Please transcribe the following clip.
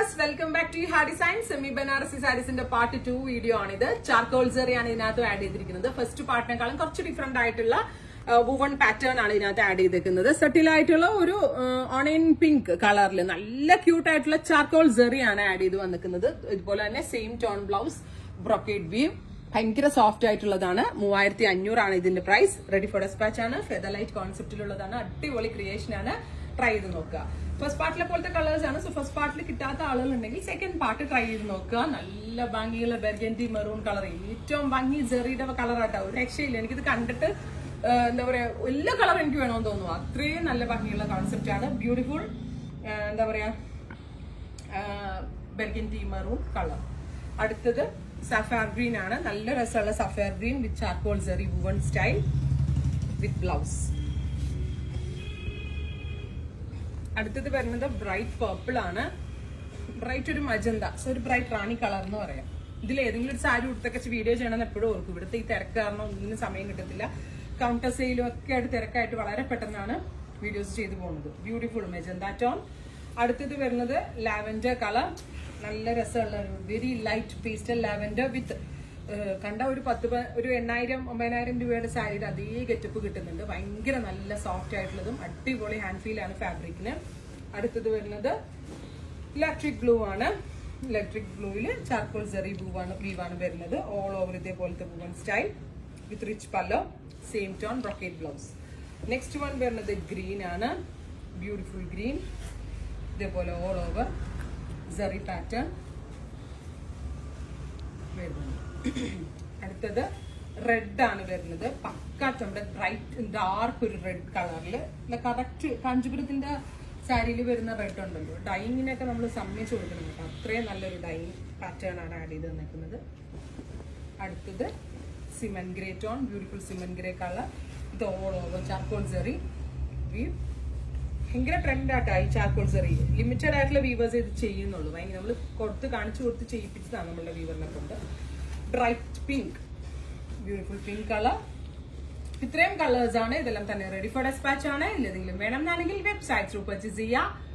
viewers welcome back to ഹാ design semi Banarasi സാരീസിന്റെ part two video ആണിത് ചാർക്കോൾ സെറിയാണ് ഇതിനകത്ത് ആഡ് ചെയ്തിരിക്കുന്നത് ഫസ്റ്റ് പാർട്ടിനെക്കാളും കുറച്ച് ഡിഫറെന്റ് ആയിട്ടുള്ള വുവൺ പാറ്റേൺ ആണ് ഇതിനകത്ത് ആഡ് ചെയ്തിരിക്കുന്നത് സെറ്റിൽ ആയിട്ടുള്ള ഒരു ഓണിയൻ പിങ്ക് കളറിൽ നല്ല ക്യൂട്ട് ആയിട്ടുള്ള ചാർക്കോൾ സെറിയാണ് ആഡ് ചെയ്ത് വന്നിരിക്കുന്നത് ഇതുപോലെ തന്നെ same tone blouse brocade weave ഭയങ്കര സോഫ്റ്റ് ആയിട്ടുള്ളതാണ് മൂവായിരത്തി അഞ്ഞൂറാണ് ഇതിന്റെ പ്രൈസ് റെഡി ഫോർ ഡെസ്പാച്ച് ആണ് ഫെദർ ലൈറ്റ് കോൺസെപ്റ്റിലുള്ളതാണ് അടിപൊളി ക്രിയേഷൻ ആണ് ട്രൈ ചെയ്ത് നോക്കുക ഫസ്റ്റ് പാർട്ടിലെ പോലത്തെ കളേഴ്സ് ആണ് സോ ഫസ്റ്റ് പാർട്ടിൽ കിട്ടാത്ത ആളുകളുണ്ടെങ്കിൽ സെക്കൻഡ് പാർട്ട് ട്രൈ ചെയ്ത് നോക്കുക നല്ല ഭംഗിയുള്ള ബെർഗൻറ്റി മെറൂൺ കളർ ഏറ്റവും ഭംഗി ജെറിയുടെ കളറാട്ടോ ഒരു രക്ഷയില്ല എനിക്കിത് കണ്ടിട്ട് ആ, എന്താ പറയാ എല്ലാ കളർ എനിക്ക് വേണമെന്ന് തോന്നുന്നു അത്രയും നല്ല ഭംഗിയുള്ള കോൺസെപ്റ്റ് ആണ് ബ്യൂട്ടിഫുൾ എന്താ പറയാ ബെർഗൻറ്റി മെറൂൺ കളർ അടുത്തത് സഫാർ ഗ്രീൻ ആണ് നല്ല രസമുള്ള സഫാർ green with charcoal zari woven style with blouse അടുത്തത് വരുന്നത് ബ്രൈറ്റ് പർപ്പിൾ ആണ് ബ്രൈറ്റ് ഒരു മജന്ത സോ ഒരു ബ്രൈറ്റ് റാണി കളർ എന്ന് പറയാം ഇതിൽ ഏതെങ്കിലും ഒരു സാരി ഉടുത്തൊക്കെ വീഡിയോ ചെയ്യണമെന്ന് എപ്പോഴും ഓർക്കും ഇവിടുത്തെ ഈ തിരക്ക് കാരണം ഒന്നിനും സമയം കിട്ടത്തില്ല കൗണ്ടർ സെയിലും ഒക്കെ ആയിട്ട് തിരക്കായിട്ട് വളരെ പെട്ടെന്നാണ് വീഡിയോസ് ചെയ്തു പോകുന്നത് ബ്യൂട്ടിഫുൾ മെജന്ത ടോൺ അടുത്തത് വരുന്നത് ലാവൻഡർ കളർ നല്ല രസമുള്ള ഒരു very light pastel lavender with കണ്ട ഒരു പത്ത് പ- ഒരു എണ്ണായിരം ഒമ്പതിനായിരം രൂപയുടെ സാരിയുടെ അതേ ഗെറ്റപ്പ് കിട്ടുന്നുണ്ട് ഭയങ്കര നല്ല സോഫ്റ്റ് ആയിട്ടുള്ളതും അടിപൊളി ഹാൻഡ് ഫീൽ ആണ് ഫാബ്രിക്കിന് അടുത്തത് വരുന്നത് ഇലക്ട്രിക് ബ്ലൂ ആണ് ഇലക്ട്രിക് ബ്ലൂവിൽ ചാർക്കോൾ സെറി ആണ് വീവാണ് വരുന്നത് ഓൾ ഓവർ ഇതേപോലത്തെ woven style with rich pallu same tone brocade blouse next one വരുന്നത് ഗ്രീൻ ആണ് ബ്യൂട്ടിഫുൾ ഗ്രീൻ ഇതേപോലെ ഓൾ ഓവർ സെറി പാറ്റേൺ വരുന്നുണ്ട് അടുത്തത് റെഡ് ആണ് വരുന്നത് പക്ക നമ്മുടെ ബ്രൈറ്റ് ഡാർക്ക് ഒരു റെഡ് കളറിൽ കറക്റ്റ് കാഞ്ചീപുരത്തിന്റെ സാരിയിൽ വരുന്ന റെഡ് ഉണ്ടല്ലോ ഡൈങ്ങിനൊക്കെ നമ്മൾ സമ്മതിച്ചു കൊടുക്കണം കേട്ടോ അത്രയും നല്ലൊരു ഡൈങ് പാറ്റേൺ ആണ് ആഡ് ചെയ്ത് നിൽക്കുന്നത് അടുത്തത് cement grey tone beautiful cement grey colour ഇത് all over charcoal zari weave ഭയങ്കര ട്രെൻഡ് ആട്ടോ ഈ ചാർക്കോൾ സെറി ലിമിറ്റഡ് ആയിട്ടുള്ള വീവേഴ്സ് ഇത് ചെയ്യുന്നുള്ളൂ ഭയങ്കര നമ്മൾ കൊടുത്ത് കാണിച്ചു കൊടുത്ത് ചെയ്യിപ്പിച്ചതാണ് നമ്മളുടെ വീവറിനെ കൊണ്ട് bright pink beautiful pink colour ഇത്രയും കളേഴ്സ് ആണ് ഇതെല്ലാം തന്നെ റെഡി ഫോർ ഡെസ്പാച്ച് ആണ് ഇല്ലെങ്കിലും വേണം എന്നാണെങ്കിൽ വെബ്സൈറ്റ് ത്രൂ പർച്ചേസ് ചെയ്യാം